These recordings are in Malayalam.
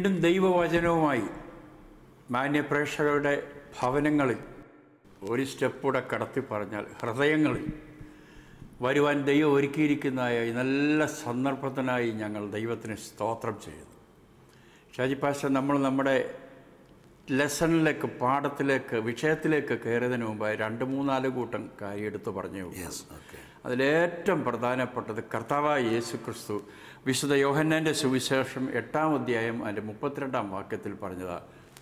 വീണ്ടും ദൈവവചനവുമായി മാന്യപ്രേക്ഷകരുടെ ഭവനങ്ങളിൽ ഒരു സ്റ്റെപ്പൂടെ കടത്തി പറഞ്ഞാൽ ഹൃദയങ്ങളിൽ വരുവാൻ ദൈവം ഒരുക്കിയിരിക്കുന്നതായ ഈ നല്ല സന്ദർഭത്തിനായി ഞങ്ങൾ ദൈവത്തിന് സ്തോത്രം ചെയ്യുന്നു ഷാജി പാഷ നമ്മൾ നമ്മുടെ ലെസണിലേക്ക് പാഠത്തിലേക്ക് വിഷയത്തിലേക്ക് കയറിയതിന് മുമ്പായി രണ്ട് മൂന്നാല് കൂട്ടം കാര്യം എടുത്തു പറഞ്ഞു യെസ് ഓക്കെ അതിലേറ്റവും പ്രധാനപ്പെട്ടത് കർത്താവായ യേശു ക്രിസ്തു വിശുദ്ധ യോഹന്നാൻ്റെ സുവിശേഷം എട്ടാം അധ്യായം അതിൻ്റെ മുപ്പത്തിരണ്ടാം വാക്യത്തിൽ പറഞ്ഞതാ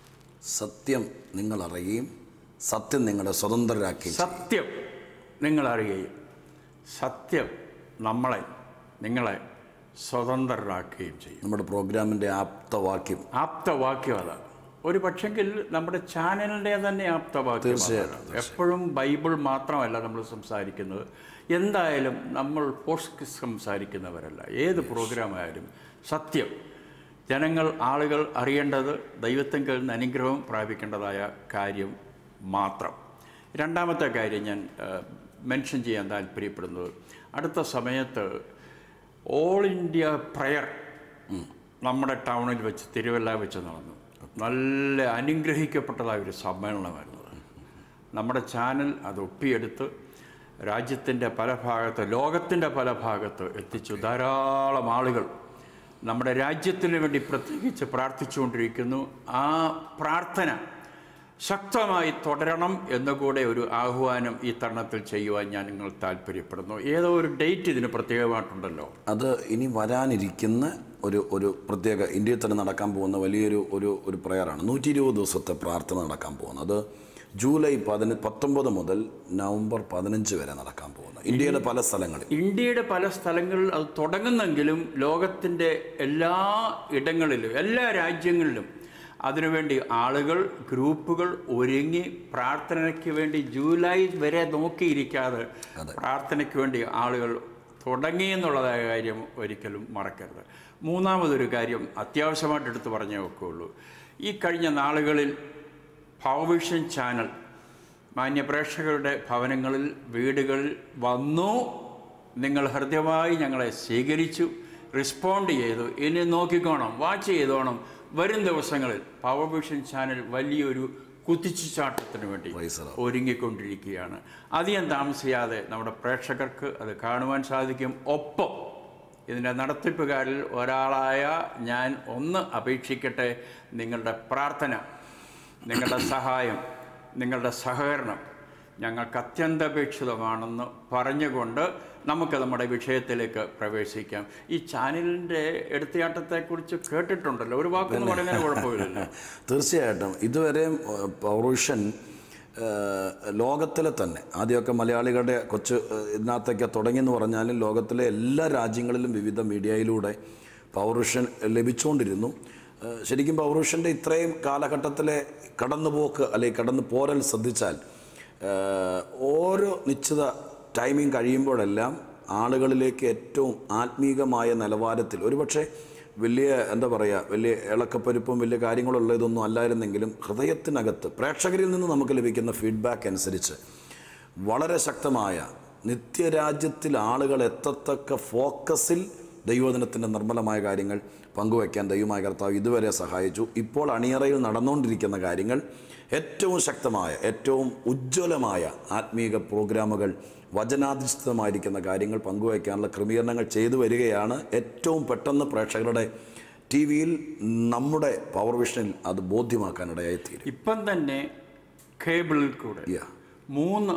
സത്യം നിങ്ങൾ അറിയുകയും സത്യം നിങ്ങളെ സ്വതന്ത്രരാക്കി സത്യം നിങ്ങൾ അറിയുകയും സത്യം നമ്മളെ നിങ്ങളെ സ്വതന്ത്രരാക്കുകയും ചെയ്യും നമ്മുടെ പ്രോഗ്രാമിൻ്റെ ആപ്തവാക്യം ആപ്തവാക്യം അതാണ് ഒരു പക്ഷെങ്കിൽ നമ്മുടെ ചാനലിൻ്റെ തന്നെ ആപ്തവാക്യം തീർച്ചയായിട്ടും, അതാണ്. എപ്പോഴും ബൈബിൾ മാത്രമല്ല നമ്മൾ സംസാരിക്കുന്നത് എന്തായാലും നമ്മൾ പോസ്റ്റ് സംസാരിക്കുന്നവരല്ല ഏത് പ്രോഗ്രാം ആയാലും സത്യം ജനങ്ങൾ ആളുകൾ അറിയേണ്ടത് ദൈവത്തെങ്കിൽ നിന്ന് അനുഗ്രഹം പ്രാപിക്കേണ്ടതായ കാര്യം മാത്രം രണ്ടാമത്തെ കാര്യം ഞാൻ മെൻഷൻ ചെയ്യാൻ താല്പര്യപ്പെടുന്നത് അടുത്ത സമയത്ത് ഓൾ ഇന്ത്യ പ്രയർ നമ്മുടെ ടൗണിൽ വെച്ച് തിരുവല്ല വെച്ച് നടന്നു നല്ല അനുഗ്രഹിക്കപ്പെട്ടതായ ഒരു സമ്മേളനമായിരുന്നു അത്. നമ്മുടെ ചാനൽ അത് ഒപ്പിയെടുത്ത് രാജ്യത്തിൻ്റെ പല ഭാഗത്ത് ലോകത്തിൻ്റെ പല ഭാഗത്ത് എത്തിച്ചു ധാരാളം ആളുകൾ നമ്മുടെ രാജ്യത്തിന് വേണ്ടി പ്രത്യേകിച്ച് പ്രാർത്ഥിച്ചുകൊണ്ടിരിക്കുന്നു ആ പ്രാർത്ഥന ശക്തമായി തുടരണം എന്നുകൂടെ ഒരു ആഹ്വാനം ഈ തരുണത്തിൽ ചെയ്യുവാൻ ഞാൻ നിങ്ങൾ താല്പര്യപ്പെടുന്നു ഏതോ ഒരു ഡേറ്റ് ഇതിന് പ്രത്യേകമായിട്ടുണ്ടല്ലോ അത് ഇനി വരാനിരിക്കുന്ന ഒരു ഒരു പ്രത്യേക ഇന്ത്യയിൽ തന്നെ നടക്കാൻ പോകുന്ന വലിയൊരു ഒരു ഒരു പ്രയറാണ് നൂറ്റി ഇരുപത് ദിവസത്തെ പ്രാർത്ഥന നടക്കാൻ പോകുന്നത് അത് ജൂലൈ പതിന പത്തൊമ്പത് മുതൽ നവംബർ പതിനഞ്ച് വരെ നടക്കാൻ പോകുന്നത് ഇന്ത്യയുടെ പല സ്ഥലങ്ങളിൽ ഇന്ത്യയുടെ പല സ്ഥലങ്ങളിൽ അത് തുടങ്ങുന്നെങ്കിലും ലോകത്തിൻ്റെ എല്ലാ ഇടങ്ങളിലും എല്ലാ രാജ്യങ്ങളിലും അതിനുവേണ്ടി ആളുകൾ ഗ്രൂപ്പുകൾ ഒരുങ്ങി പ്രാർത്ഥനയ്ക്ക് വേണ്ടി ജൂലൈ വരെ നോക്കിയിരിക്കാതെ പ്രാർത്ഥനയ്ക്ക് വേണ്ടി ആളുകൾ തുടങ്ങി എന്നുള്ളതായ കാര്യം ഒരിക്കലും മറക്കരുത് മൂന്നാമതൊരു കാര്യം അത്യാവശ്യമായിട്ട് എടുത്ത് പറഞ്ഞേ ഒക്കെയുള്ളൂ ഈ കഴിഞ്ഞ നാളുകളിൽ ഭവവിഷൻ ചാനൽ മാന്യപ്രേക്ഷകരുടെ ഭവനങ്ങളിൽ വീടുകളിൽ വന്നു നിങ്ങൾ ഹൃദ്യമായി ഞങ്ങളെ സ്വീകരിച്ചു റെസ്പോണ്ട് ചെയ്തു ഇനി നോക്കിക്കോണം വാച്ച് ചെയ്തോണം വരും ദിവസങ്ങളിൽ പവർവിഷൻ ചാനൽ വലിയൊരു കുതിച്ചുചാട്ടത്തിന് വേണ്ടി Praise the Lord. ഒരുങ്ങിക്കൊണ്ടിരിക്കുകയാണ് അധികം താമസിയാതെ നമ്മുടെ പ്രേക്ഷകർക്ക് അത് കാണുവാൻ സാധിക്കും ഒപ്പം ഇതിൻ്റെ നടത്തിപ്പുകാരിൽ ഒരാളായ ഞാൻ ഒന്ന് അപേക്ഷിക്കട്ടെ നിങ്ങളുടെ പ്രാർത്ഥന നിങ്ങളുടെ സഹായം നിങ്ങളുടെ സഹകരണം ഞങ്ങൾക്ക് അത്യന്താപേക്ഷിതമാണെന്ന് പറഞ്ഞുകൊണ്ട് നമുക്ക് നമ്മുടെ വിഷയത്തിലേക്ക് പ്രവേശിക്കാം ഈ ചാനലിൻ്റെ എടുത്തിയാട്ടത്തെക്കുറിച്ച് കേട്ടിട്ടുണ്ടല്ലോ ഒരു വാക്കൊന്നും പറയുന്നതിന് കുഴപ്പമില്ലല്ലോ തീർച്ചയായിട്ടും ഇതുവരെയും ഏഹ്, പൗരുഷൻ ഏഹ്, ലോകത്തിലെ തന്നെ ആദ്യമൊക്കെ മലയാളികളുടെ കൊച്ചു ഏഹ്, ഇതിനകത്തൊക്കെ തുടങ്ങിയെന്ന് പറഞ്ഞാലും ലോകത്തിലെ എല്ലാ രാജ്യങ്ങളിലും വിവിധ മീഡിയയിലൂടെ പൗരുഷൻ ലഭിച്ചുകൊണ്ടിരുന്നു ഏഹ്, ശരിക്കും പൗരുഷൻ്റെ ഇത്രയും കാലഘട്ടത്തിലെ കടന്നുപോക്ക് അല്ലെങ്കിൽ കടന്നു പോരൽ ശ്രദ്ധിച്ചാൽ ഏഹ്, ഓരോ നിശ്ചിത ടൈമിംഗ് കഴിയുമ്പോഴെല്ലാം ആളുകളിലേക്ക് ഏറ്റവും ആത്മീകമായ നിലവാരത്തിൽ ഒരുപക്ഷെ വലിയ എന്താ പറയുക വലിയ ഇളക്കപ്പരിപ്പും വലിയ കാര്യങ്ങളുള്ള ഇതൊന്നും അല്ലായിരുന്നെങ്കിലും ഹൃദയത്തിനകത്ത് പ്രേക്ഷകരിൽ നിന്ന് നമുക്ക് ലഭിക്കുന്ന ഫീഡ്ബാക്ക് അനുസരിച്ച് വളരെ ശക്തമായ നിത്യരാജ്യത്തിൽ ആളുകൾ എത്തത്തക്ക ഫോക്കസിൽ ദൈവദിനത്തിൻ്റെ നിർമ്മലമായ കാര്യങ്ങൾ പങ്കുവയ്ക്കാൻ ദൈവമായ കർത്താവ് ഇതുവരെ സഹായിച്ചു ഇപ്പോൾ അണിയറയിൽ നടന്നുകൊണ്ടിരിക്കുന്ന കാര്യങ്ങൾ ഏറ്റവും ശക്തമായ ഏറ്റവും ഉജ്ജ്വലമായ ആത്മീക പ്രോഗ്രാമുകൾ വചനാധിഷ്ഠിതമായിരിക്കുന്ന കാര്യങ്ങൾ പങ്കുവയ്ക്കാനുള്ള ക്രമീകരണങ്ങൾ ചെയ്തു വരികയാണ് ഏറ്റവും പെട്ടെന്ന് പ്രേക്ഷകരുടെ ടി വിയിൽ നമ്മുടെ പവർ വിഷനിൽ അത് ബോധ്യമാക്കാനിടയായി തീരും ഇപ്പം തന്നെ കേബിളിൽ കൂടെ Yeah. മൂന്ന്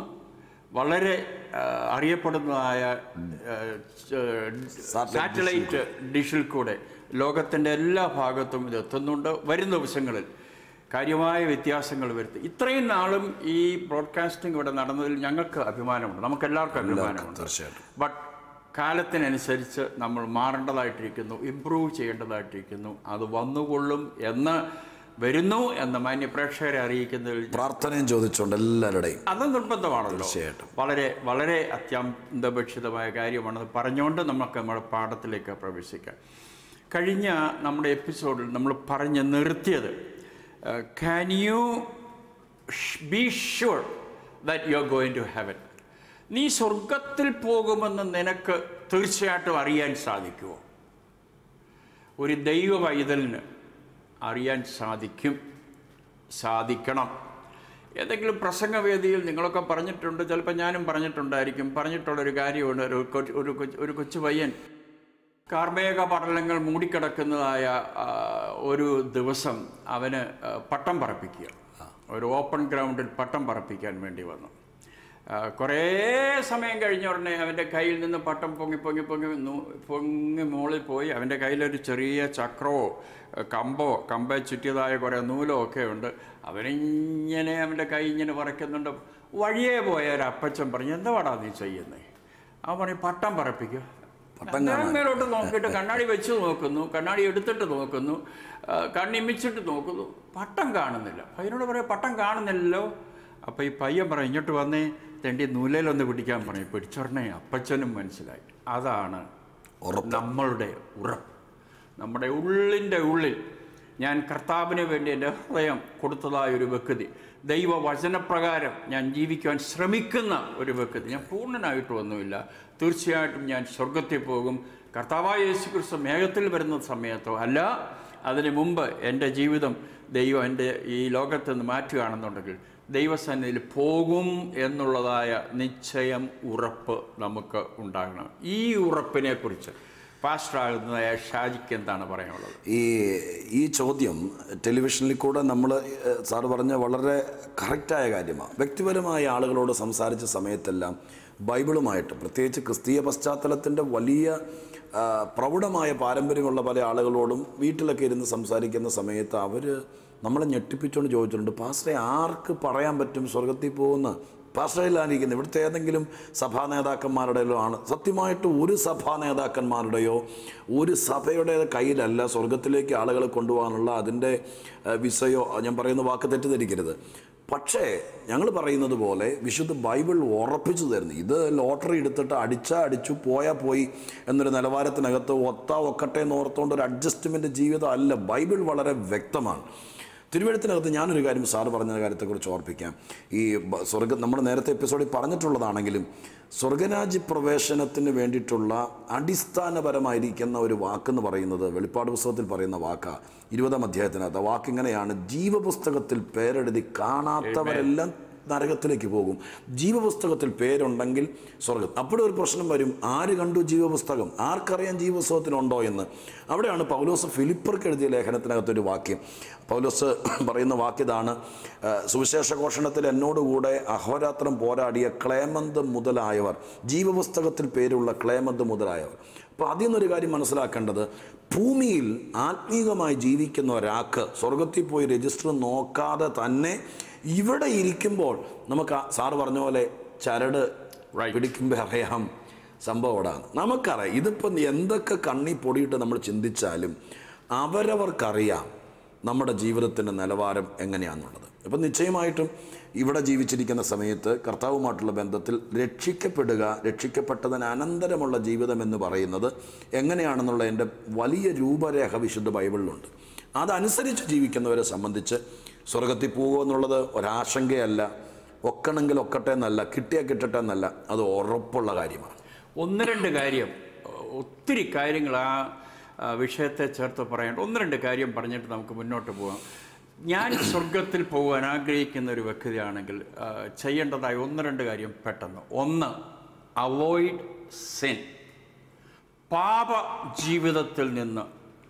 വളരെ ആ, അറിയപ്പെടുന്നതായ ആ, ച- സാറ്റലൈറ്റ് ഡിഷിൽ കൂടെ ലോകത്തിൻ്റെ എല്ലാ ഭാഗത്തും ഇത് എത്തുന്നുണ്ട് വരും ദിവസങ്ങളിൽ കാര്യമായ വ്യത്യാസങ്ങൾ വരുത്തി ഇത്രയും നാളും ഈ ബ്രോഡ്കാസ്റ്റിംഗ് ഇവിടെ നടന്നതിൽ ഞങ്ങൾക്ക് അഭിമാനമുണ്ട് നമുക്ക് എല്ലാവർക്കും അഭിമാനമുണ്ട് തീർച്ചയായിട്ടും ബട്ട് കാലത്തിനനുസരിച്ച് നമ്മൾ മാറേണ്ടതായിട്ടിരിക്കുന്നു ഇമ്പ്രൂവ് ചെയ്യേണ്ടതായിട്ടിരിക്കുന്നു അത് വന്നുകൊള്ളും എന്ന് വരുന്നു എന്ന് മാന്യ പ്രേക്ഷകരെ അറിയിക്കുന്നതിൽ പ്രാർത്ഥനയും ചോദിച്ചുകൊണ്ട് എല്ലാവരുടെയും അത് നിർബന്ധമാണല്ലോ തീർച്ചയായിട്ടും. വളരെ വളരെ അത്യന്തപേക്ഷിതമായ കാര്യമാണെന്ന് പറഞ്ഞുകൊണ്ട് നമുക്ക് നമ്മുടെ പാഠത്തിലേക്ക് പ്രവേശിക്കാം കഴിഞ്ഞ നമ്മുടെ എപ്പിസോഡിൽ നമ്മൾ പറഞ്ഞ് നിർത്തിയത് can you be sure that you are going to heaven നീ സ്വർഗത്തിൽ പോകുമെന്ന് നിനക്ക് തീർച്ചയായിട്ടും അറിയാൻ സാധിക്കുമോ ഒരു ദൈവ പൈതലിന് അറിയാൻ സാധിക്കും സാധിക്കണം ഏതെങ്കിലും പ്രസംഗവേദിയിൽ നിങ്ങളൊക്കെ പറഞ്ഞിട്ടുണ്ട് ചിലപ്പോൾ ഞാനും പറഞ്ഞിട്ടുണ്ടായിരിക്കും പറഞ്ഞിട്ടുള്ളൊരു കാര്യമുണ്ട് ഒരു കൊച്ചു ഒരു കൊച്ചു ഒരു കൊച്ചു പയ്യൻ കാർമേഘ പടലങ്ങൾ മൂടിക്കിടക്കുന്നതായ ആ, ഒരു ദിവസം അവന് ആ, പട്ടം പറപ്പിക്കുക ഒരു ഓപ്പൺ ഗ്രൗണ്ടിൽ പട്ടം പറപ്പിക്കാൻ വേണ്ടി വന്നു ആ, കുറേ സമയം കഴിഞ്ഞ ഉടനെ അവൻ്റെ കയ്യിൽ നിന്ന് പട്ടം പൊങ്ങി പൊങ്ങി പൊങ്ങി നൂ- പൊങ്ങി മുകളിൽ പോയി അവൻ്റെ കയ്യിലൊരു ചെറിയ ചക്രമോ ആ, കമ്പോ കമ്പെ ചുറ്റിയതായ കുറേ നൂലോ ഒക്കെ ഉണ്ട് അവനിങ്ങനെ അവൻ്റെ കൈ ഇങ്ങനെ വറയ്ക്കുന്നുണ്ട് വഴിയേ പോയ ഒരു അപ്പച്ചൻ പറഞ്ഞു എന്താടാ നീ ചെയ്യുന്നേ അവൻ പറഞ്ഞു പട്ടം പറപ്പിക്കുക ഞാൻ മേലോട്ട് നോക്കിയിട്ട് കണ്ണാടി വെച്ച് നോക്കുന്നു കണ്ണാടി എടുത്തിട്ട് നോക്കുന്നു ആ, കണ്ണിമിച്ചിട്ട് നോക്കുന്നു പട്ടം കാണുന്നില്ല പയ്യനോട് പറയാം പട്ടം കാണുന്നില്ലല്ലോ അപ്പോൾ ഈ പയ്യൻ പറയും ഇങ്ങോട്ട് വന്നേ തെണ്ടി നൂലയിലൊന്ന് പിടിക്കാൻ പറയും പിടിച്ചോടനെ അപ്പച്ചനും മനസ്സിലായി അതാണ് നമ്മളുടെ ഉറപ്പ് നമ്മുടെ ഉള്ളിൻ്റെ ഉള്ളിൽ ഞാൻ കർത്താവിന് വേണ്ടി എൻ്റെ ഹൃദയം കൊടുത്തതായ ഒരു വ്യക്തി ദൈവ വചനപ്രകാരം ഞാൻ ജീവിക്കുവാൻ ശ്രമിക്കുന്ന ഒരു വ്യക്തി ഞാൻ പൂർണ്ണനായിട്ടൊന്നുമില്ല തീർച്ചയായിട്ടും ഞാൻ സ്വർഗത്തിൽ പോകും കർത്താവായ യേശു ക്രിസ്തു മേഘത്തിൽ വരുന്ന സമയത്തോ അല്ല അതിന് മുമ്പ് എൻ്റെ ജീവിതം ദൈവം എൻ്റെ ഈ ലോകത്ത് നിന്ന് മാറ്റുകയാണെന്നുണ്ടെങ്കിൽ ദൈവസന്നിധിയിൽ പോകും എന്നുള്ളതായ നിശ്ചയം ഉറപ്പ് നമുക്ക് ഉണ്ടാകണം ഈ ഉറപ്പിനെ കുറിച്ച് പാസ്റ്ററാകുന്നതായ ഷാജിക്ക് എന്താണ് പറയാനുള്ളത് ഈ ഈ ചോദ്യം ടെലിവിഷനിൽ കൂടെ നമ്മൾ സാറ് പറഞ്ഞ വളരെ കറക്റ്റായ കാര്യമാണ് വ്യക്തിപരമായ ആളുകളോട് സംസാരിച്ച സമയത്തെല്ലാം ബൈബിളുമായിട്ട് പ്രത്യേകിച്ച് ക്രിസ്തീയ പശ്ചാത്തലത്തിൻ്റെ വലിയ ആ, പ്രൗഢമായ പാരമ്പര്യമുള്ള പല ആളുകളോടും വീട്ടിലൊക്കെ ഇരുന്ന് സംസാരിക്കുന്ന സമയത്ത് അവർ നമ്മളെ ഞെട്ടിപ്പിച്ചുകൊണ്ട് ചോദിച്ചിട്ടുണ്ട് പാസ്റ്ററെ ആർക്ക് പറയാൻ പറ്റും സ്വർഗത്തിൽ പോകുന്ന പാസ്റ്ററയിലായിരിക്കുന്നത് ഇവിടുത്തെ ഏതെങ്കിലും സഭാ നേതാക്കന്മാരുടെയോ ആണ് സത്യമായിട്ട് ഒരു സഭാ നേതാക്കന്മാരുടെയോ ഒരു സഭയുടെ കയ്യിലല്ല സ്വർഗത്തിലേക്ക് ആളുകളെ കൊണ്ടുപോകാനുള്ള അതിൻ്റെ ഏഹ്, വിസയോ ഞാൻ പറയുന്ന വാക്ക് തെറ്റിദ്ധരിക്കരുത് പക്ഷേ ഞങ്ങൾ പറയുന്നത് പോലെ വിശുദ്ധ ബൈബിൾ ഉറപ്പിച്ചു തരുന്നു ഇത് ലോട്ടറി എടുത്തിട്ട് അടിച്ചാ അടിച്ചു പോയാൽ പോയി എന്നൊരു നിലവാരത്തിനകത്ത് ഒത്താ ഒക്കട്ടെ എന്ന് ഓർത്തുകൊണ്ട് ഒരു അഡ്ജസ്റ്റ്മെൻറ്റ് ജീവിതം അല്ല ബൈബിൾ വളരെ വ്യക്തമാണ് തിരുവഴുത്തിനകത്ത് ഞാനൊരു കാര്യം സാറ് പറഞ്ഞ കാര്യത്തെക്കുറിച്ച് ഓർപ്പിക്കാം ഈ ബ- സ്വർഗ നമ്മൾ നേരത്തെ എപ്പിസോഡിൽ പറഞ്ഞിട്ടുള്ളതാണെങ്കിലും സ്വർഗരാജ്യ പ്രവേശനത്തിന് വേണ്ടിയിട്ടുള്ള അടിസ്ഥാനപരമായിരിക്കുന്ന ഒരു വാക്കെന്ന് പറയുന്നത് വെളിപ്പാട് പുസ്തകത്തിൽ പറയുന്ന വാക്കാ ഇരുപതാം അധ്യായത്തിനകത്ത് ആ വാക്ക് ഇങ്ങനെയാണ് ജീവപുസ്തകത്തിൽ പേരെഴുതി കാണാത്തവരെല്ലാം നരകത്തിലേക്ക് പോകും ജീവപുസ്തകത്തിൽ പേരുണ്ടെങ്കിൽ സ്വർഗം അപ്പോഴും ഒരു പ്രശ്നം വരും ആര് കണ്ടു ജീവപുസ്തകം ആർക്കറിയാം ജീവപുസ്തകത്തിനുണ്ടോ എന്ന് അവിടെയാണ് പൗലോസ് ഫിലിപ്പർക്ക് എഴുതിയ ലേഖനത്തിനകത്തൊരു വാക്യം പൗലോസ് പറയുന്ന വാക്യതാണ് ആ, സുവിശേഷ ഘോഷണത്തിൽ എന്നോടുകൂടെ അഹോരാത്രം പോരാടിയ ക്ലേമന്ത് മുതലായവർ ജീവപുസ്തകത്തിൽ പേരുള്ള ക്ലേമന്ത് മുതലായവർ അപ്പോൾ അതിൽ നിന്നൊരു കാര്യം മനസ്സിലാക്കേണ്ടത് ഭൂമിയിൽ ആത്മീകമായി ജീവിക്കുന്ന ഒരാൾക്ക് സ്വർഗത്തിൽ പോയി രജിസ്റ്റർ നോക്കാതെ തന്നെ ഇവിടെ ഇരിക്കുമ്പോൾ നമുക്ക് ആ സാറ് പറഞ്ഞ പോലെ ചരട് Right. പിടിക്കുമ്പോൾ അറിയാം സംഭവം ഇവിടാണ് നമുക്കറിയാം ഇതിപ്പം എന്തൊക്കെ കണ്ണി പൊടിയിട്ട് നമ്മൾ ചിന്തിച്ചാലും അവരവർക്കറിയാം നമ്മുടെ ജീവിതത്തിൻ്റെ നിലവാരം എങ്ങനെയാണെന്നുള്ളത് അപ്പം നിശ്ചയമായിട്ടും ഇവിടെ ജീവിച്ചിരിക്കുന്ന സമയത്ത് കർത്താവുമായിട്ടുള്ള ബന്ധത്തിൽ രക്ഷിക്കപ്പെടുക രക്ഷിക്കപ്പെട്ടതിന് അനന്തരമുള്ള ജീവിതം എന്ന് പറയുന്നത് എങ്ങനെയാണെന്നുള്ള എൻ്റെ വലിയ രൂപരേഖ വിശുദ്ധ ബൈബിളിലുണ്ട് അതനുസരിച്ച് ജീവിക്കുന്നവരെ സംബന്ധിച്ച് സ്വർഗത്തിൽ പോകുക എന്നുള്ളത് ഒരാശങ്കയല്ല ഒക്കണമെങ്കിൽ ഒക്കട്ടെ എന്നല്ല കിട്ടിയാൽ കിട്ടട്ടെ എന്നല്ല അത് ഉറപ്പുള്ള കാര്യമാണ് ഒന്ന് രണ്ട് കാര്യം ഒത്തിരി കാര്യങ്ങൾ ആ ആ, വിഷയത്തെ ചേർത്ത് പറയേണ്ട ഒന്ന് രണ്ട് കാര്യം പറഞ്ഞിട്ട് നമുക്ക് മുന്നോട്ട് പോകാം ഞാൻ സ്വർഗത്തിൽ പോകാൻ ആഗ്രഹിക്കുന്ന ഒരു വ്യക്തിയാണെങ്കിൽ ആ, ചെയ്യേണ്ടതായ ഒന്ന് രണ്ട് കാര്യം പെട്ടെന്ന് ഒന്ന് അവോയ്ഡ് സെൻ പാപ ജീവിതത്തിൽ നിന്ന്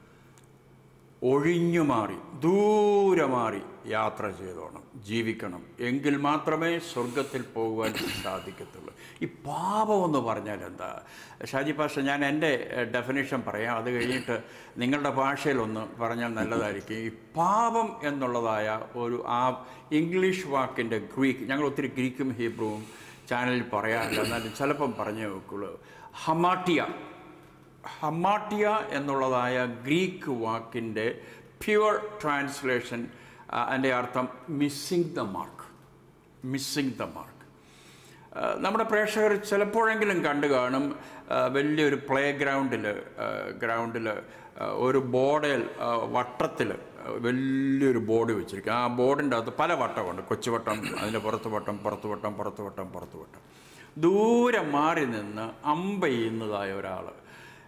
ഒഴിഞ്ഞു മാറി ദൂരെ മാറി യാത്ര ചെയ്തോണം ജീവിക്കണം എങ്കിൽ മാത്രമേ സ്വർഗത്തിൽ പോകുവാൻ സാധിക്കത്തുള്ളൂ ഈ പാപം എന്ന് പറഞ്ഞാൽ എന്താ ഷാജി പാഷ ഞാൻ എൻ്റെ ഡെഫിനേഷൻ പറയാം അത് കഴിഞ്ഞിട്ട് നിങ്ങളുടെ ഭാഷയിലൊന്ന് പറഞ്ഞാൽ നല്ലതായിരിക്കും ഈ പാപം എന്നുള്ളതായ ഒരു ആ ഇംഗ്ലീഷ് വാക്കിൻ്റെ ഗ്രീക്ക് ഞങ്ങൾ ഒത്തിരി ഗ്രീക്കും ഹീബ്രുവും ചാനലിൽ പറയാറില്ല എന്നാലും ചിലപ്പം പറഞ്ഞേ വെക്കുള്ളൂ ഹമാട്ടിയ ഹമാട്ടിയ എന്നുള്ളതായ ഗ്രീക്ക് വാക്കിൻ്റെ പ്യുവർ ട്രാൻസ്ലേഷൻ അതിൻ്റെ അർത്ഥം missing the mark missing the mark നമ്മുടെ പ്രേക്ഷകർ ചിലപ്പോഴെങ്കിലും കണ്ടു കാണും ആ, വലിയൊരു പ്ലേ ഗ്രൗണ്ടിൽ ഗ്രൗണ്ടിൽ ഒരു ബോർഡിൽ വട്ടത്തിൽ വലിയൊരു ബോർഡ് വെച്ചിരിക്കും ആ ബോർഡിൻ്റെ അകത്ത് പല വട്ടമുണ്ട് കൊച്ചുവട്ടം അതിൻ്റെ പുറത്ത് വട്ടം പുറത്ത് വട്ടം പുറത്ത് വട്ടം പുറത്ത് വട്ടം ദൂരെ മാറി നിന്ന് അമ്പ ചെയ്യുന്നതായ ഒരാൾ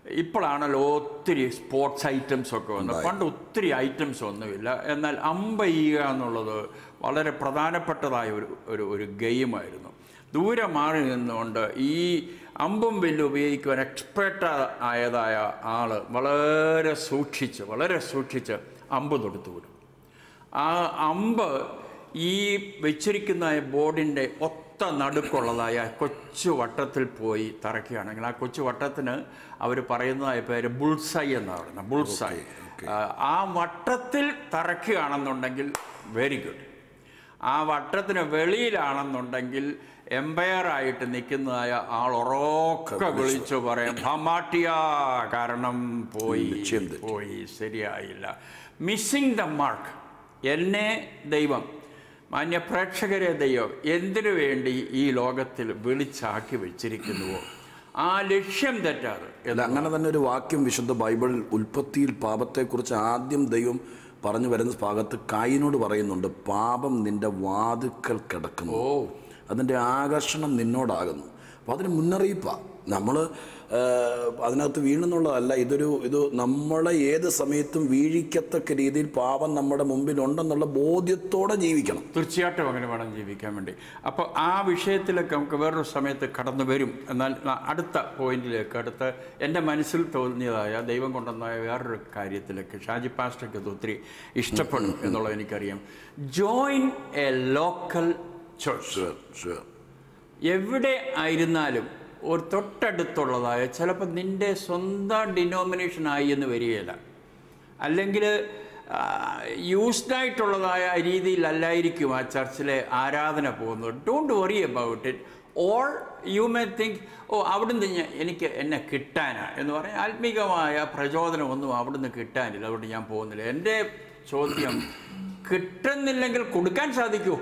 ഇപ്പോഴാണല്ലോ ഒത്തിരി സ്പോർട്സ് ഐറ്റംസ് ഒക്കെ വന്നത് പണ്ട് ഒത്തിരി ഐറ്റംസ് ഒന്നുമില്ല എന്നാൽ അമ്പ ചെയ്യുക എന്നുള്ളത് വളരെ പ്രധാനപ്പെട്ടതായ ഒരു ഒരു ഒരു ഗെയിമായിരുന്നു ദൂരെ മാറി നിന്നുകൊണ്ട് ഈ അമ്പും വില്ലും ഉപയോഗിക്കുവാൻ എക്സ്പേർട്ട് ആയതായ ആൾ വളരെ സൂക്ഷിച്ച് വളരെ സൂക്ഷിച്ച് അമ്പ് തൊടുത്തു വിടും ആ അമ്പ് ഈ വെച്ചിരിക്കുന്ന ബോർഡിൻ്റെ ഒത്ത നടുക്കുള്ളതായ കൊച്ചു വട്ടത്തിൽ പോയി തറയ്ക്കുകയാണെങ്കിൽ ആ കൊച്ചു വട്ടത്തിന് അവർ പറയുന്നതായ പേര് ബുൾസൈ എന്നാണ് പറയുന്നത് ബുൾസൈ ആ വട്ടത്തിൽ തറയ്ക്കുകയാണെന്നുണ്ടെങ്കിൽ വെരി ഗുഡ് ആ വട്ടത്തിന് വെളിയിലാണെന്നുണ്ടെങ്കിൽ എംപയർ ആയിട്ട് നിൽക്കുന്നതായ ആൾ ഉറക്കെ വിളിച്ചു പറയും ഭമാട്ടിയ കാരണം പോയി നിശ്ചയം തെറ്റി. പോയി ശരിയായില്ല മിസ്സിങ് ദ മാർക്ക് എന്നെ ദൈവം മാന്യ പ്രേക്ഷകരെ ദൈവം എന്തിനു വേണ്ടി ഈ ലോകത്തിൽ വിളിച്ചാക്കി വെച്ചിരിക്കുന്നുവോ ആ ലക്ഷ്യം തെറ്റാറ് അല്ല അങ്ങനെ തന്നെ ഒരു വാക്യം വിശുദ്ധ ബൈബിളിൽ ഉൽപ്പത്തിയിൽ പാപത്തെക്കുറിച്ച് ആദ്യം ദൈവം പറഞ്ഞു വരുന്ന ഭാഗത്ത് കായിനോട് പറയുന്നുണ്ട് പാപം നിന്റെ വാതുക്കൽ കിടക്കുന്നു ഓ അതിൻ്റെ ആകർഷണം നിന്നോടാകുന്നു അപ്പോൾ അതിന് മുന്നറിയിപ്പാണ് നമ്മൾ അതിനകത്ത് വീണെന്നുള്ളതല്ല ഇതൊരു ഇത് നമ്മളെ ഏത് സമയത്തും വീഴിക്കത്തക്ക രീതിയിൽ പാപം നമ്മുടെ മുമ്പിലുണ്ടെന്നുള്ള ബോധ്യത്തോടെ ജീവിക്കണം തീർച്ചയായിട്ടും അങ്ങനെ വേണം ജീവിക്കാൻ വേണ്ടി അപ്പോൾ ആ വിഷയത്തിലൊക്കെ നമുക്ക് വേറൊരു സമയത്ത് കടന്നു വരും എന്നാൽ ന- അടുത്ത പോയിന്റിലേക്ക് അടുത്ത എൻ്റെ മനസ്സിൽ തോന്നിയതായ ദൈവം കൊണ്ടുവന്നായ വേറൊരു കാര്യത്തിലേക്ക് ഷാജി പാസ്റ്റർക്ക് ഇത് ഒത്തിരി ഇഷ്ടപ്പെടും എന്നുള്ളത് എനിക്കറിയാം join a local church sure sure എവിടെ ആയിരുന്നാലും ഒരു തൊട്ടടുത്തുള്ളതായ ചിലപ്പോൾ നിൻ്റെ സ്വന്തം ഡിനോമിനേഷൻ ആയി എന്ന് വരികയില്ല അല്ലെങ്കിൽ യൂസ്ഡ് ആയിട്ടുള്ളതായ രീതിയിലല്ലായിരിക്കും ആ ചർച്ചിലെ ആരാധന പോകുന്നത് don't worry about it all you may think oh അവിടുന്ന് ഞാൻ- എനിക്ക് എന്നെ കിട്ടാനാ എന്ന് പറഞ്ഞാൽ ആത്മീകമായ പ്രചോദനമൊന്നും അവിടുന്ന് കിട്ടാനില്ല അതുകൊണ്ട് ഞാൻ പോകുന്നില്ല എൻ്റെ ചോദ്യം കിട്ടുന്നില്ലെങ്കിൽ കൊടുക്കാൻ സാധിക്കുമോ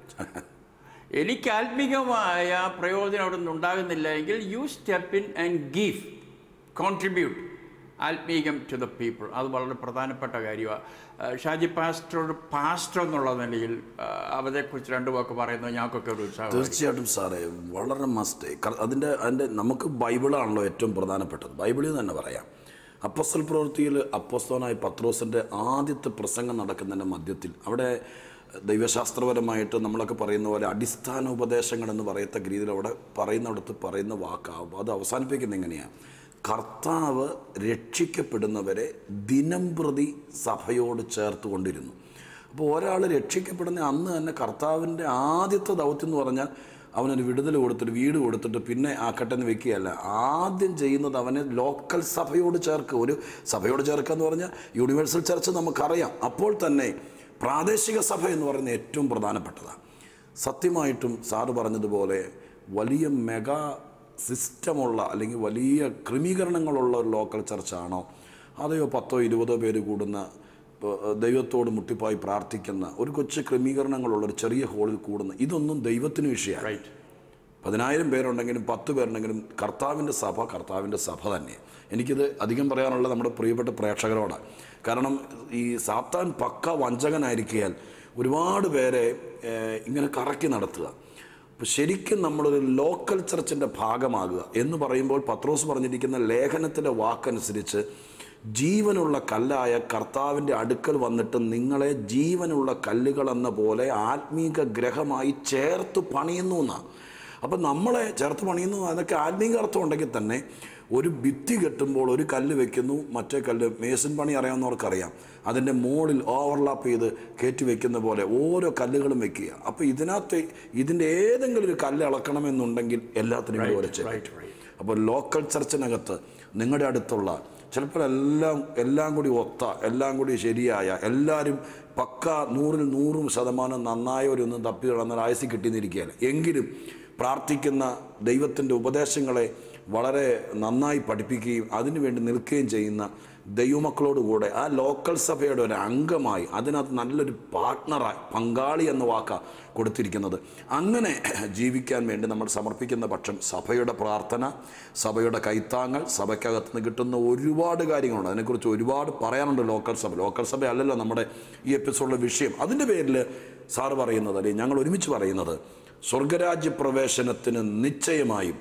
എനിക്ക് ആത്മീകമായ പ്രയോജനം അവിടെ നിന്ന് ഉണ്ടാകുന്നില്ല എങ്കിൽ you step in and give contribute ആത്മീകം ടു ദ പീപ്പിൾ അത് വളരെ പ്രധാനപ്പെട്ട കാര്യമാണ് ഷാജി പാസ്റ്റർ പാസ്റ്റർ എന്നുള്ള നിലയിൽ ആ, അവരെക്കുറിച്ച് രണ്ട് വാക്ക് പറയുന്നത് ഞങ്ങൾക്കൊക്കെ ഒരു ഉത്സാഹം തീർച്ചയായിട്ടും സാറേ വളരെ മസ്റ്റ് അതിൻ്റെ അതിൻ്റെ നമുക്ക് ബൈബിളാണല്ലോ ഏറ്റവും പ്രധാനപ്പെട്ടത് ബൈബിളിൽ തന്നെ പറയാം അപ്പസ്തൽ പ്രവൃത്തിയിൽ അപ്പസ്തോനായ പത്രോസിൻ്റെ ആദ്യത്തെ പ്രസംഗം നടക്കുന്നതിൻ്റെ മധ്യത്തിൽ അവിടെ ദൈവശാസ്ത്രപരമായിട്ട് നമ്മളൊക്കെ പറയുന്ന പോലെ അടിസ്ഥാന ഉപദേശങ്ങൾ എന്ന് പറയത്തക്ക രീതിയിൽ അവിടെ പറയുന്നിടത്ത് പറയുന്ന വാക്കാവും അത് അവസാനിപ്പിക്കുന്നത് എങ്ങനെയാണ് കർത്താവ് രക്ഷിക്കപ്പെടുന്നവരെ ദിനം പ്രതി സഭയോട് ചേർത്ത് കൊണ്ടിരുന്നു അപ്പോൾ ഒരാൾ രക്ഷിക്കപ്പെടുന്ന അന്ന് തന്നെ കർത്താവിൻ്റെ ആദ്യത്തെ ദൗത്യം എന്ന് പറഞ്ഞാൽ അവനൊരു വിടുതൽ കൊടുത്തിട്ട് വീട് കൊടുത്തിട്ട് പിന്നെ ആക്കട്ടെന്ന് വെക്കുകയല്ല ആദ്യം ചെയ്യുന്നത് അവനെ ലോക്കൽ സഭയോട് ചേർക്കുക ഒരു സഭയോട് ചേർക്കുക എന്ന് പറഞ്ഞാൽ യൂണിവേഴ്സൽ ചർച്ച് നമുക്കറിയാം അപ്പോൾ തന്നെ പ്രാദേശിക സഭ എന്ന് പറയുന്നത് ഏറ്റവും പ്രധാനപ്പെട്ടതാണ് സത്യമായിട്ടും സാറ് പറഞ്ഞതുപോലെ വലിയ മെഗാ സിസ്റ്റമുള്ള അല്ലെങ്കിൽ വലിയ ക്രമീകരണങ്ങളുള്ള ഒരു ലോക്കൽ ചർച്ചാണോ അതെയോ പത്തോ ഇരുപതോ പേര് കൂടുന്ന ഇപ്പൊ, ദൈവത്തോട് മുട്ടിപ്പായി പ്രാർത്ഥിക്കുന്ന ഒരു കൊച്ചു ക്രമീകരണങ്ങളുള്ള ഒരു ചെറിയ ഹോളിൽ കൂടുന്ന ഇതൊന്നും ദൈവത്തിന് വിഷയമാണ് റൈറ്റ് പതിനായിരം പേരുണ്ടെങ്കിലും പത്ത് പേരുണ്ടെങ്കിലും കർത്താവിൻ്റെ സഭ കർത്താവിൻ്റെ സഭ തന്നെ എനിക്കിത് അധികം പറയാനുള്ളത് നമ്മുടെ പ്രിയപ്പെട്ട പ്രേക്ഷകരോടാണ് കാരണം ഈ സാത്താൻ പക്ക വഞ്ചകനായിരിക്കയാൽ ഒരുപാട് പേരെ ഏഹ്, ഇങ്ങനെ കറക്കി നടത്തുക അപ്പോൾ ശരിക്കും നമ്മളൊരു ലോക്കൽ ചർച്ചിൻ്റെ ഭാഗമാകുക എന്ന് പറയുമ്പോൾ പത്രോസ് പറഞ്ഞിരിക്കുന്ന ലേഖനത്തിൻ്റെ വാക്കനുസരിച്ച് ജീവനുള്ള കല്ലായ കർത്താവിൻ്റെ അടുക്കൽ വന്നിട്ട് നിങ്ങളെ ജീവനുള്ള കല്ലുകൾ എന്ന പോലെ ആത്മീക ഗ്രഹമായി ചേർത്ത് പണിയുന്നു എന്നാണ് അപ്പം നമ്മളെ ചേർത്ത് പണിയുന്നു അതൊക്കെ ആത്മീക അർത്ഥം ഉണ്ടെങ്കിൽ തന്നെ ഒരു ഭിത്തി കെട്ടുമ്പോൾ ഒരു കല്ല് വെക്കുന്നു മറ്റേ കല്ല് മേസൻ പണി അറിയാവുന്നവർക്കറിയാം അതിൻ്റെ മുകളിൽ ഓവർലാപ്പ് ചെയ്ത് കയറ്റി വെക്കുന്ന പോലെ ഓരോ കല്ലുകളും വെക്കുക അപ്പോൾ ഇതിനകത്ത് ഇതിൻ്റെ ഏതെങ്കിലും ഒരു കല്ല് അളക്കണമെന്നുണ്ടെങ്കിൽ എല്ലാത്തിനും കൂടി ഒരച്ച് റൈറ്റ് റൈറ്റ് അപ്പോൾ ലോക്കൽ ചർച്ചിനകത്ത് നിങ്ങളുടെ അടുത്തുള്ള ചിലപ്പോൾ എല്ലാം എല്ലാം കൂടി ഒത്ത എല്ലാം കൂടി ശരിയായ എല്ലാവരും പക്ക നൂറിൽ നൂറും ശതമാനം നന്നായവരൊന്നും തപ്പി കിടന്നാൽ ആയുസ് കിട്ടിയെന്നിരിക്കുകയല്ല എങ്കിലും പ്രാർത്ഥിക്കുന്ന ദൈവത്തിൻ്റെ ഉപദേശങ്ങളെ വളരെ നന്നായി പഠിപ്പിക്കുകയും അതിനുവേണ്ടി നിൽക്കുകയും ചെയ്യുന്ന ദൈവമക്കളോട് കൂടെ ആ ലോക്കൽ സഭയുടെ ഒരു അംഗമായി അതിനകത്ത് നല്ലൊരു പാർട്ട്ണറായി പങ്കാളി എന്ന വാക്ക കൊടുത്തിരിക്കുന്നത് അങ്ങനെ ജീവിക്കാൻ വേണ്ടി നമ്മൾ സമർപ്പിക്കുന്ന പക്ഷം സഭയുടെ പ്രാർത്ഥന സഭയുടെ കൈത്താങ്ങൾ സഭയ്ക്കകത്ത് നിന്ന് കിട്ടുന്ന ഒരുപാട് കാര്യങ്ങളുണ്ട് അതിനെക്കുറിച്ച് ഒരുപാട് പറയാനുണ്ട് ലോക്കൽ സഭ ലോക്കൽ സഭ അല്ലല്ലോ നമ്മുടെ ഈ എപ്പിസോഡിലെ വിഷയം അതിൻ്റെ പേരിൽ സാറ് പറയുന്നത് അല്ലെങ്കിൽ ഞങ്ങൾ ഒരുമിച്ച് പറയുന്നത് സ്വർഗരാജ്യ പ്രവേശനത്തിന് നിശ്ചയമായും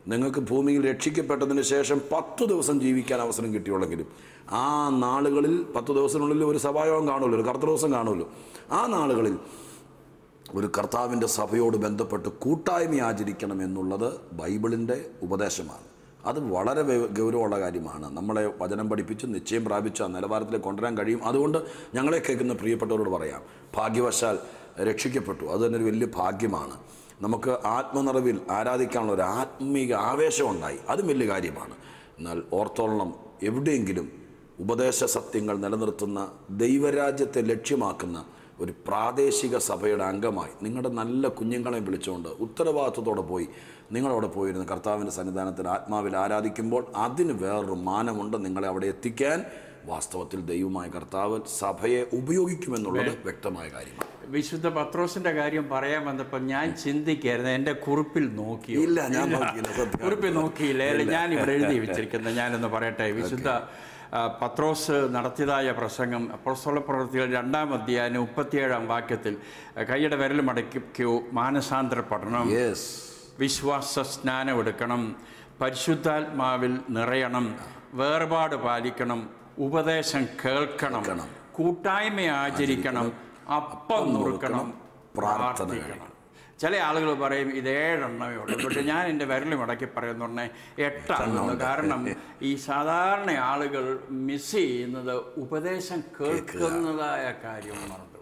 നിങ്ങൾക്ക് ഭൂമിയിൽ രക്ഷിക്കപ്പെട്ടതിന് ശേഷം പത്ത് ദിവസം ജീവിക്കാൻ അവസരം കിട്ടിയുള്ളെങ്കിലും ആ നാളുകളിൽ പത്ത് ദിവസത്തിനുള്ളിൽ ഒരു സഭായോഗം കാണുമല്ലോ ഒരു കറുത്ത ദിവസം കാണുമല്ലോ ആ നാളുകളിൽ ഒരു കർത്താവിൻ്റെ സഭയോട് ബന്ധപ്പെട്ട് കൂട്ടായ്മ ആചരിക്കണം എന്നുള്ളത് ബൈബിളിൻ്റെ ഉപദേശമാണ് അത് വളരെ വെ- ഗൗരവമുള്ള കാര്യമാണ് നമ്മളെ വചനം പഠിപ്പിച്ച് നിശ്ചയം പ്രാപിച്ച് ആ നിലവാരത്തിലേക്ക് കൊണ്ടുവരാൻ കഴിയും അതുകൊണ്ട് ഞങ്ങളെ കേൾക്കുന്ന പ്രിയപ്പെട്ടവരോട് പറയാം ഭാഗ്യവശാൽ രക്ഷിക്കപ്പെട്ടു അത് തന്നെ ഒരു വലിയ ഭാഗ്യമാണ് നമുക്ക് ആത്മനിറവിൽ ആരാധിക്കാനുള്ള ഒരു ആത്മീക ആവേശം ഉണ്ടായി അതും വലിയ കാര്യമാണ് എന്നാൽ ഓർത്തോളണം എവിടെയെങ്കിലും ഉപദേശ സത്യങ്ങൾ നിലനിർത്തുന്ന ദൈവരാജ്യത്തെ ലക്ഷ്യമാക്കുന്ന ഒരു പ്രാദേശിക സഭയുടെ അംഗമായി നിങ്ങളുടെ നല്ല കുഞ്ഞുങ്ങളെ വിളിച്ചുകൊണ്ട് ഉത്തരവാദിത്വത്തോടെ പോയി നിങ്ങളവിടെ പോയിരുന്ന കർത്താവിൻ്റെ സന്നിധാനത്തിൽ ആത്മാവിൽ ആരാധിക്കുമ്പോൾ അതിന് വേറൊരു മാനമുണ്ട് നിങ്ങളെ അവിടെ എത്തിക്കാൻ വാസ്തവത്തിൽ ദൈവമായ കർത്താവ് സഭയെ ഉപയോഗിക്കുമെന്നുള്ളത് വ്യക്തമായ കാര്യമാണ് വിശുദ്ധ പത്രോസിന്റെ കാര്യം പറയാൻ വന്നപ്പോൾ ഞാൻ ചിന്തിക്കായിരുന്നു എൻ്റെ കുറിപ്പിൽ നോക്കി ഇല്ല ഞാൻ നോക്കിയില്ല സത്യം കുറിപ്പിൽ നോക്കിയില്ല അല്ല ഞാൻ ഇവിടെ എഴുതി വെച്ചിരിക്കുന്നത് ഞാനൊന്ന് പറയട്ടെ വിശുദ്ധ ആ, പത്രോസ് നടത്തിയതായ പ്രസംഗം അപ്പോസ്തല പ്രവൃത്തികൾ രണ്ടാം അധ്യായം മുപ്പത്തിയേഴാം വാക്യത്തിൽ ആ, കൈയുടെ വിരൽ മടക്കിക്കോ മാനസാന്തരപ്പെടണം യെസ് വിശ്വാസ സ്നാനം എടുക്കണം പരിശുദ്ധാത്മാവിൽ നിറയണം വേർപാട് പാലിക്കണം ഉപദേശം കേൾക്കണം കൂട്ടായ്മ ആചരിക്കണം അപ്പം നുറുക്കണം പ്രാർത്ഥിക്കണം ചില ആളുകൾ പറയും ഇത് ഏഴെണ്ണമേ ഉള്ളൂ പക്ഷെ ഞാൻ എൻ്റെ വിരൽ മടക്കി പറയുന്ന പറഞ്ഞേ എട്ടാണെന്ന് കാരണം ഈ സാധാരണ ആളുകൾ മിസ് ചെയ്യുന്നത് ഉപദേശം കേൾക്കുന്നതായ കാര്യം മറന്നുപോകും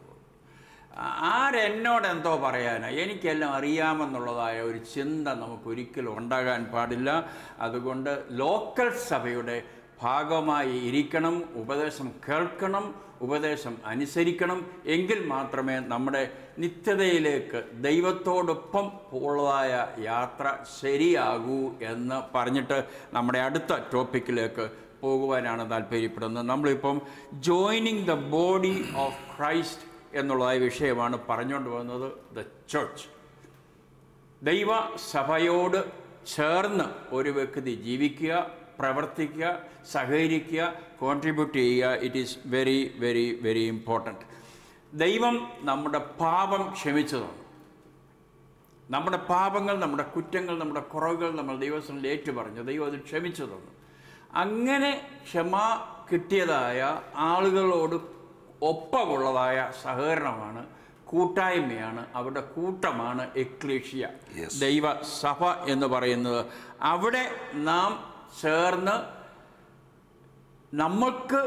ആരെന്നോട് എന്തോ പറയാനാ എനിക്കെല്ലാം അറിയാമെന്നുള്ളതായ ഒരു ചിന്ത നമുക്ക് ഒരിക്കലും ഉണ്ടാകാൻ പാടില്ല അതുകൊണ്ട് ലോക്കൽ സഭയുടെ ഭാഗമായി ഇരിക്കണം ഉപദേശം കേൾക്കണം ഉപദേശം അനുസരിക്കണം എങ്കിൽ മാത്രമേ നമ്മുടെ നിത്യതയിലേക്ക് ദൈവത്തോടൊപ്പം ഉള്ളതായ യാത്ര ശരിയാകൂ എന്ന് പറഞ്ഞിട്ട് നമ്മുടെ അടുത്ത ടോപ്പിക്കിലേക്ക് പോകുവാനാണ് താല്പര്യപ്പെടുന്നത് നമ്മളിപ്പം joining the body of Christ എന്നുള്ളതായ വിഷയമാണ് പറഞ്ഞുകൊണ്ട് വന്നത് ദ ചർച്ച് ദൈവ സഭയോട് ചേർന്ന് ഒരു വ്യക്തി ജീവിക്കുക പ്രവർത്തിക്കുക സഹകരിക്കുക കോൺട്രിബ്യൂട്ട് ചെയ്യുക it is very very very important ദൈവം നമ്മുടെ പാപം ക്ഷമിച്ചു തന്നു നമ്മുടെ പാപങ്ങൾ നമ്മുടെ കുറ്റങ്ങൾ നമ്മുടെ കുറവുകൾ നമ്മൾ ദൈവത്തിൽ ഏറ്റു പറഞ്ഞു ദൈവം അത് ക്ഷമിച്ചു തന്നു അങ്ങനെ ക്ഷമ കിട്ടിയതായ ആളുകളോട് ഒപ്പമുള്ളതായ സഹകരണമാണ് കൂട്ടായ്മയാണ് അവരുടെ കൂട്ടമാണ് എക്ലീഷ്യ Yes. ദൈവ സഭ എന്ന് പറയുന്നത് അവിടെ നാം ചേർന്ന് നമുക്ക്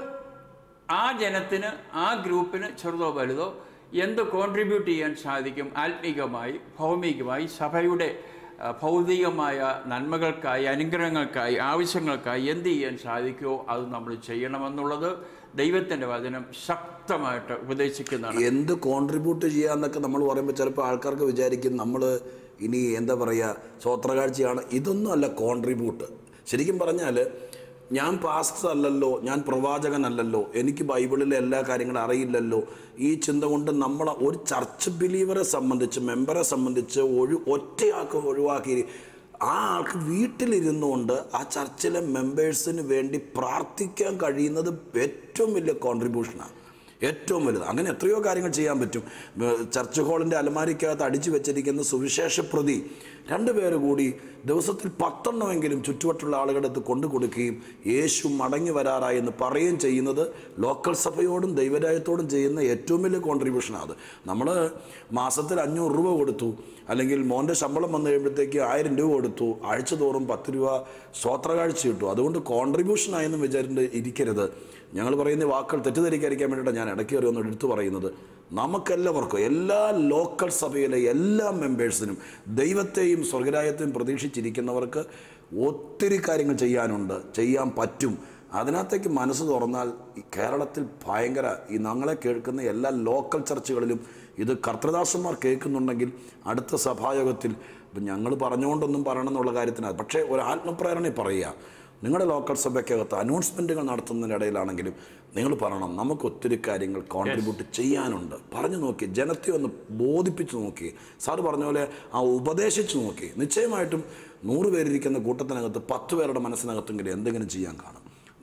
ആ ജനത്തിന് ആ ഗ്രൂപ്പിന് ചെറുതോ വലുതോ എന്ത് കോൺട്രിബ്യൂട്ട് ചെയ്യാൻ സാധിക്കും ആത്മീകമായി ഭൗമികമായി സഭയുടെ ആ, ഭൗതികമായ നന്മകൾക്കായി അനുഗ്രഹങ്ങൾക്കായി ആവശ്യങ്ങൾക്കായി എന്ത് ചെയ്യാൻ സാധിക്കുമോ അത് നമ്മൾ ചെയ്യണമെന്നുള്ളത് ദൈവത്തിൻ്റെ വചനം ശക്തമായിട്ട് ഉപദേശിക്കുന്നതാണ് എന്ത് കോൺട്രിബ്യൂട്ട് ചെയ്യാന്നൊക്കെ നമ്മൾ പറയുമ്പോൾ ചിലപ്പോൾ ആൾക്കാർക്ക് വിചാരിക്കും നമ്മൾ ഇനി എന്താ പറയുക സ്വോത്രകാഴ്ചയാണ് ഇതൊന്നും അല്ല കോൺട്രിബ്യൂട്ട് ശരിക്കും പറഞ്ഞാൽ ഞാൻ പാസ്റ്റർ അല്ലല്ലോ ഞാൻ പ്രവാചകനല്ലല്ലോ എനിക്ക് ബൈബിളിലെ എല്ലാ കാര്യങ്ങളും അറിയില്ലല്ലോ ഈ ചിന്ത കൊണ്ട് നമ്മൾ ഒരു ചർച്ച് ബിലീവറെ സംബന്ധിച്ച് മെമ്പറെ സംബന്ധിച്ച് ഒഴു ഒറ്റയാൾക്ക് ഒഴിവാക്കി ആ ആൾക്ക് വീട്ടിലിരുന്നുകൊണ്ട് ആ ചർച്ചിലെ മെമ്പേഴ്സിന് വേണ്ടി പ്രാർത്ഥിക്കാൻ കഴിയുന്നത് ഏറ്റവും വലിയ കോൺട്രിബ്യൂഷനാണ് ഏറ്റവും വലുത് അങ്ങനെ എത്രയോ കാര്യങ്ങൾ ചെയ്യാൻ പറ്റും ഏർ ചർച്ച് ഹാളിൻ്റെ അലമാരിക്കകത്ത് അടിച്ചു വെച്ചിരിക്കുന്ന സുവിശേഷ പ്രതി രണ്ടുപേര് കൂടി ദിവസത്തിൽ പത്തെണ്ണമെങ്കിലും ചുറ്റുവട്ടുള്ള ആളുകളുടെ അടുത്ത് കൊണ്ടു കൊടുക്കുകയും യേശു മടങ്ങി വരാറായി എന്ന് പറയുകയും ചെയ്യുന്നത് ലോക്കൽ സഭയോടും ദൈവരാജ്യത്തോടും ചെയ്യുന്ന ഏറ്റവും വലിയ കോൺട്രിബ്യൂഷനാണ് അത് നമ്മൾ മാസത്തിൽ അഞ്ഞൂറ് രൂപ കൊടുത്തു അല്ലെങ്കിൽ മോൻ്റെ ശമ്പളം വന്നു കഴിയുമ്പോഴത്തേക്ക് ആയിരം രൂപ കൊടുത്തു ആഴ്ച തോറും പത്ത് രൂപ സ്വോത്രകാഴ്ച കിട്ടും അതുകൊണ്ട് കോൺട്രിബ്യൂഷനായെന്ന് വിചാരിച്ച് ഇരിക്കരുത് ഞങ്ങൾ പറയുന്ന വാക്കുകൾ തെറ്റിദ്ധരിക്കാതിരിക്കാൻ വേണ്ടിയിട്ടാണ് ഞാൻ ഇടയ്ക്ക് കയറി ഒന്ന് എടുത്തു പറയുന്നത് നമുക്കെല്ലാവർക്കും എല്ലാ ലോക്കൽ സഭയിലെ എല്ലാ മെമ്പേഴ്സിനും ദൈവത്തെയും സ്വർഗരാജ്യത്തെയും പ്രതീക്ഷിച്ചിരിക്കുന്നവർക്ക് ഒത്തിരി കാര്യങ്ങൾ ചെയ്യാനുണ്ട് ചെയ്യാൻ പറ്റും അതിനകത്തേക്ക് മനസ്സ് തുറന്നാൽ ഈ കേരളത്തിൽ ഭയങ്കര ഈ ഞങ്ങളെ കേൾക്കുന്ന എല്ലാ ലോക്കൽ ചർച്ചുകളിലും ഇത് കർത്തദാസന്മാർ കേൾക്കുന്നുണ്ടെങ്കിൽ അടുത്ത സഭായോഗത്തിൽ ഇപ്പം ഞങ്ങൾ പറഞ്ഞുകൊണ്ടൊന്നും പറയണം എന്നുള്ള കാര്യത്തിനകത്ത് പക്ഷേ ഒരു ആത്മപ്രേരണ പറയുക നിങ്ങളുടെ ലോക്കൽ സഭയ്ക്കകത്ത് അനൗൺസ്മെൻറ്റുകൾ നടത്തുന്നതിനിടയിലാണെങ്കിലും നിങ്ങൾ പറയണം നമുക്ക് ഒത്തിരി കാര്യങ്ങൾ കോൺട്രിബ്യൂട്ട് ചെയ്യാനുണ്ട് പറഞ്ഞു നോക്കി ജനത്തെ ഒന്ന് ബോധിപ്പിച്ച് നോക്കി സാർ പറഞ്ഞ പോലെ ആ ഉപദേശിച്ച് നോക്കി നിശ്ചയമായിട്ടും നൂറ് പേരിരിക്കുന്ന കൂട്ടത്തിനകത്ത് പത്ത് പേരുടെ മനസ്സിനകത്തെങ്കിലും എന്തെങ്കിലും ചെയ്യാൻ കാണും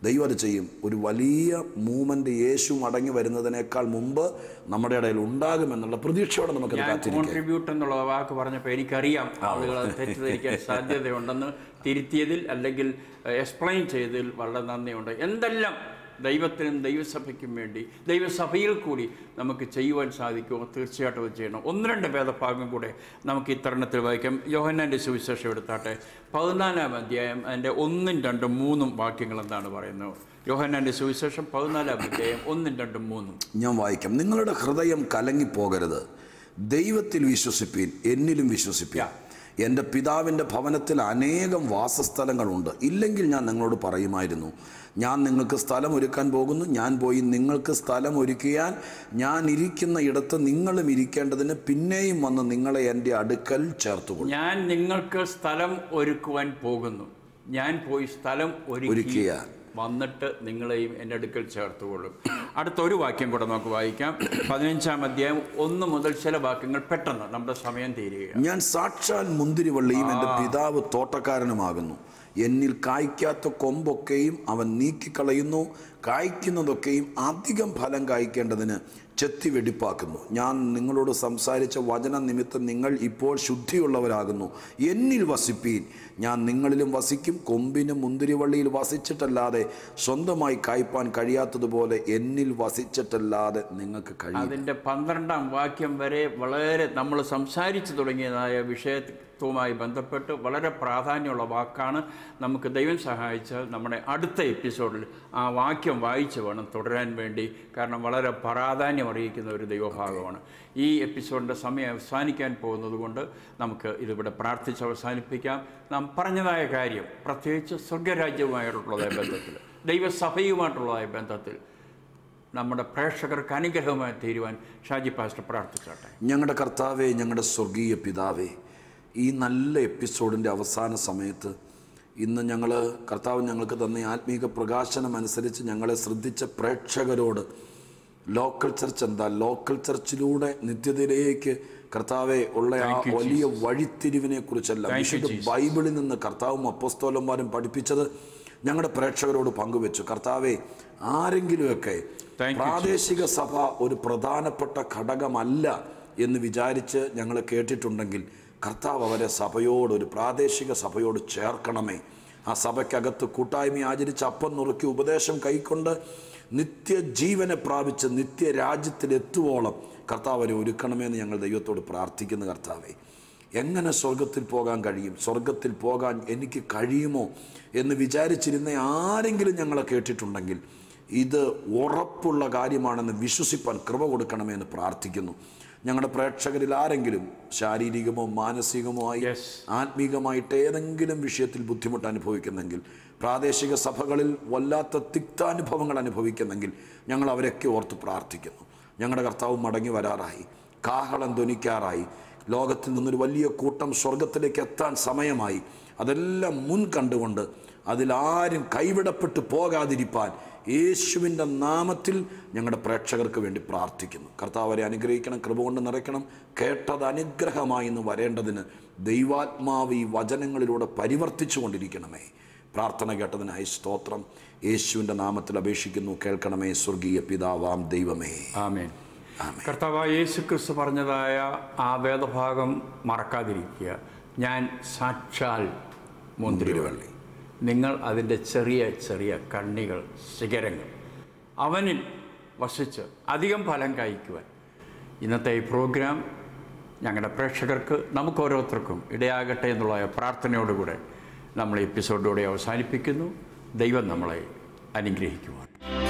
ദൈവം അത് ചെയ്യും ഒരു വലിയ മൂവ്മെന്റ് യേശു മടങ്ങി വരുന്നതിനേക്കാൾ മുമ്പ് നമ്മുടെ ഇടയിൽ ഉണ്ടാകുമെന്നുള്ള പ്രതീക്ഷയോടെ നമുക്കത് ഞാൻ കാത്തിരിക്കാം കോൺട്രിബ്യൂട്ട് എന്നുള്ള വാക്ക് പറഞ്ഞപ്പോൾ എനിക്കറിയാം ആളുകൾ അത് തെറ്റിദ്ധരിക്കാൻ സാധ്യതയുണ്ടെന്ന് തിരുത്തിയതിൽ അല്ലെങ്കിൽ എക്സ്പ്ലെയിൻ ചെയ്തതിൽ വളരെ നന്ദിയുണ്ട് എന്തെല്ലാം ദൈവത്തിനും ദൈവസഭയ്ക്കും വേണ്ടി ദൈവസഭയിൽ കൂടി നമുക്ക് ചെയ്യുവാൻ സാധിക്കുമോ തീർച്ചയായിട്ടും അത് ചെയ്യണം ഒന്ന് രണ്ട് ഭേദഭാഗം കൂടെ നമുക്ക് ഇത്തരണത്തിൽ വായിക്കാം യോഹന്നാൻ്റെ സുവിശേഷം എടുത്താട്ടെ പതിനാലാം അധ്യായം അതിൻ്റെ ഒന്നും രണ്ടും മൂന്നും വാക്യങ്ങൾ എന്താണ് പറയുന്നത് യോഹന്നാൻ്റെ സുവിശേഷം പതിനാലാം അധ്യായം ഒന്നും രണ്ടും മൂന്നും ഞാൻ വായിക്കാം നിങ്ങളുടെ ഹൃദയം കലങ്ങിപ്പോകരുത് ദൈവത്തിൽ വിശ്വസിപ്പീൻ എന്നിലും വിശ്വസിപ്പീൻ എൻ്റെ പിതാവിൻ്റെ ഭവനത്തിൽ അനേകം വാസസ്ഥലങ്ങളുണ്ട് ഇല്ലെങ്കിൽ ഞാൻ നിങ്ങളോട് പറയുമായിരുന്നു ഞാൻ നിങ്ങൾക്ക് സ്ഥലം ഒരുക്കാൻ പോകുന്നു ഞാൻ പോയി നിങ്ങൾക്ക് സ്ഥലം ഒരുക്കിയാൽ ഞാൻ ഇരിക്കുന്ന ഇടത്ത് നിങ്ങളും ഇരിക്കേണ്ടതിന് പിന്നെയും വന്ന് നിങ്ങളെ എൻ്റെ അടുക്കൽ ചേർത്തുകൊള്ളും ഞാൻ നിങ്ങൾക്ക് സ്ഥലം ഒരുക്കുവാൻ പോകുന്നു ഞാൻ പോയി സ്ഥലം ഒരുക്കി ഒരുക്കിയാൽ വന്നിട്ട് നിങ്ങളെയും എൻ്റെ അടുക്കൽ ചേർത്തുകൊള്ളും അടുത്ത ഒരു വാക്യം കൂടെ നമുക്ക് വായിക്കാം പതിനഞ്ചാം അധ്യായം ഒന്ന് മുതൽ ചില വാക്യങ്ങൾ പെട്ടെന്ന് നമ്മുടെ സമയം തീരുകയാണ് ഞാൻ സാക്ഷാൽ മുന്തിരിവള്ളിയും എൻ്റെ പിതാവ് തോട്ടക്കാരനുമാകുന്നു എന്നിൽ കായ്ക്കാത്ത കൊമ്പൊക്കെയും അവൻ നീക്കിക്കളയുന്നു കായ്ക്കുന്നതൊക്കെയും അധികം ഫലം കായ്ക്കേണ്ടതിന് ചെത്തി വെടിപ്പാക്കുന്നു ഞാൻ നിങ്ങളോട് സംസാരിച്ച വചന നിമിത്തം നിങ്ങൾ ഇപ്പോൾ ശുദ്ധിയുള്ളവരാകുന്നു എന്നിൽ വസിപ്പീൻ ഞാൻ നിങ്ങളിലും വസിക്കും കൊമ്പിന് മുന്തിരിവള്ളിയിൽ വസിച്ചിട്ടല്ലാതെ സ്വന്തമായി കായ്പാൻ കഴിയാത്തതുപോലെ എന്നിൽ വസിച്ചിട്ടല്ലാതെ നിങ്ങൾക്ക് കഴിയും അതിൻ്റെ പന്ത്രണ്ടാം വാക്യം വരെ വളരെ നമ്മൾ സംസാരിച്ചു തുടങ്ങിയതായ വിഷയത്വവുമായി ബന്ധപ്പെട്ട് വളരെ പ്രാധാന്യമുള്ള വാക്കാണ് നമുക്ക് ദൈവം സഹായിച്ചാൽ നമ്മുടെ അടുത്ത എപ്പിസോഡിൽ ആ വാക്യം വായിച്ച് വേണം തുടരാൻ വേണ്ടി കാരണം വളരെ പ്രാധാന്യം അറിയിക്കുന്ന ഒരു ദൈവഭാഗമാണ് ഈ എപ്പിസോഡിൻ്റെ സമയം അവസാനിക്കാൻ പോകുന്നത് കൊണ്ട് നമുക്ക് ഇതിവിടെ പ്രാർത്ഥിച്ച് അവസാനിപ്പിക്കാം നാം പറഞ്ഞതായ കാര്യം പ്രത്യേകിച്ച് സ്വർഗരാജ്യവുമായിട്ടുള്ളതായ ബന്ധത്തിൽ ദൈവസഭയുമായിട്ടുള്ളതായ ബന്ധത്തിൽ നമ്മുടെ പ്രേക്ഷകർക്ക് അനുഗ്രഹമായി തീരുവാൻ ഷാജി പാസ്റ്റർ പ്രാർത്ഥിച്ചാട്ടെ ഞങ്ങളുടെ കർത്താവെ ഞങ്ങളുടെ സ്വർഗീയ പിതാവേ ഈ നല്ല എപ്പിസോഡിൻ്റെ അവസാന സമയത്ത് ഇന്ന് ഞങ്ങൾ കർത്താവ് ഞങ്ങൾക്ക് തന്ന ഈ ആത്മീക പ്രകാശനം അനുസരിച്ച് ഞങ്ങളെ ശ്രദ്ധിച്ച പ്രേക്ഷകരോട് ലോക്കൽ ചർച്ച് എന്താ ലോക്കൽ ചർച്ചിലൂടെ നിത്യതയിലേക്ക് കർത്താവെ ഉള്ള ആ വലിയ വഴിത്തിരിവിനെ കുറിച്ചല്ല വിശുദ്ധ ബൈബിളിൽ നിന്ന് കർത്താവും അപ്പസ്തോലന്മാരും പഠിപ്പിച്ചത് ഞങ്ങളുടെ പ്രേക്ഷകരോട് പങ്കുവെച്ചു കർത്താവെ ആരെങ്കിലുമൊക്കെ Thank you, പ്രാദേശിക സഭ ഒരു പ്രധാനപ്പെട്ട ഘടകമല്ല എന്ന് വിചാരിച്ച് ഞങ്ങൾ കേട്ടിട്ടുണ്ടെങ്കിൽ കർത്താവ് അവരെ സഭയോട് ഒരു പ്രാദേശിക സഭയോട് ചേർക്കണമേ ആ സഭയ്ക്കകത്ത് കൂട്ടായ്മ ആചരിച്ച് അപ്പം നുറുക്കി ഉപദേശം കൈക്കൊണ്ട് നിത്യജീവനെ പ്രാപിച്ച് നിത്യരാജ്യത്തിലെത്തുവോളം കർത്താവ് അവരെ ഒരുക്കണമെന്ന് ഞങ്ങൾ ദൈവത്തോട് പ്രാർത്ഥിക്കുന്ന കർത്താവേ എങ്ങനെ സ്വർഗത്തിൽ പോകാൻ കഴിയും സ്വർഗത്തിൽ പോകാൻ എനിക്ക് കഴിയുമോ എന്ന് വിചാരിച്ചിരുന്ന ആരെങ്കിലും ഞങ്ങളെ കേട്ടിട്ടുണ്ടെങ്കിൽ ഇത് ഉറപ്പുള്ള കാര്യമാണെന്ന് വിശ്വസിപ്പാൻ കൃപ കൊടുക്കണമെന്ന് പ്രാർത്ഥിക്കുന്നു ഞങ്ങളുടെ പ്രേക്ഷകരിൽ ആരെങ്കിലും ശാരീരികമോ മാനസികമോ ആയി Yes. ആത്മീകമായിട്ട് ഏതെങ്കിലും വിഷയത്തിൽ ബുദ്ധിമുട്ട് അനുഭവിക്കുന്നെങ്കിൽ പ്രാദേശിക സഭകളിൽ വല്ലാത്ത തിക്താനുഭവങ്ങൾ അനുഭവിക്കുന്നെങ്കിൽ ഞങ്ങൾ അവരൊക്കെ ഓർത്ത് പ്രാർത്ഥിക്കുന്നു ഞങ്ങളുടെ കർത്താവ് മടങ്ങി വരാറായി കാഹളം ധ്വനിക്കാറായി ലോകത്തിൽ നിന്നൊരു വലിയ കൂട്ടം സ്വർഗത്തിലേക്ക് എത്താൻ സമയമായി അതെല്ലാം മുൻ കണ്ടുകൊണ്ട് അതിലാരും കൈവിടപ്പെട്ടു പോകാതിരിപ്പാൻ യേശുവിൻ്റെ നാമത്തിൽ ഞങ്ങളുടെ പ്രേക്ഷകർക്ക് വേണ്ടി പ്രാർത്ഥിക്കുന്നു കർത്താവ് അവരെ അനുഗ്രഹിക്കണം കൃപ കൊണ്ട് നിറയ്ക്കണം കേട്ടത് അനുഗ്രഹമായി എന്ന് വരേണ്ടതിന് ദൈവാത്മാവ് ഈ വചനങ്ങളിലൂടെ പരിവർത്തിച്ചു കൊണ്ടിരിക്കണമേ പ്രാർത്ഥന കേട്ടതിനായി സ്തോത്രം യേശുവിൻ്റെ നാമത്തിൽ അപേക്ഷിക്കുന്നു കേൾക്കണമേ സ്വർഗീയ പിതാവാം ദൈവമേ ആമേൻ കർത്താവായ യേശു ക്രിസ്തു പറഞ്ഞതായ ആ വേദഭാഗം മറക്കാതിരിക്കുക ഞാൻ സാക്ഷാൽ മുന്തിരിവള്ളി നിങ്ങൾ അതിൻ്റെ ചെറിയ ചെറിയ കണ്ണികൾ ശിഖരങ്ങൾ അവനിൽ വസിച്ച് അധികം ഫലം കായ്ക്കുവാൻ ഇന്നത്തെ ഈ പ്രോഗ്രാം ഞങ്ങളുടെ പ്രേക്ഷകർക്ക് നമുക്ക് ഓരോരുത്തർക്കും ഇടയാകട്ടെ എന്നുള്ള പ്രാർത്ഥനയോടുകൂടെ നമ്മൾ എപ്പിസോഡിലൂടെ അവസാനിപ്പിക്കുന്നു ദൈവം നമ്മളെ അനുഗ്രഹിക്കുവാൻ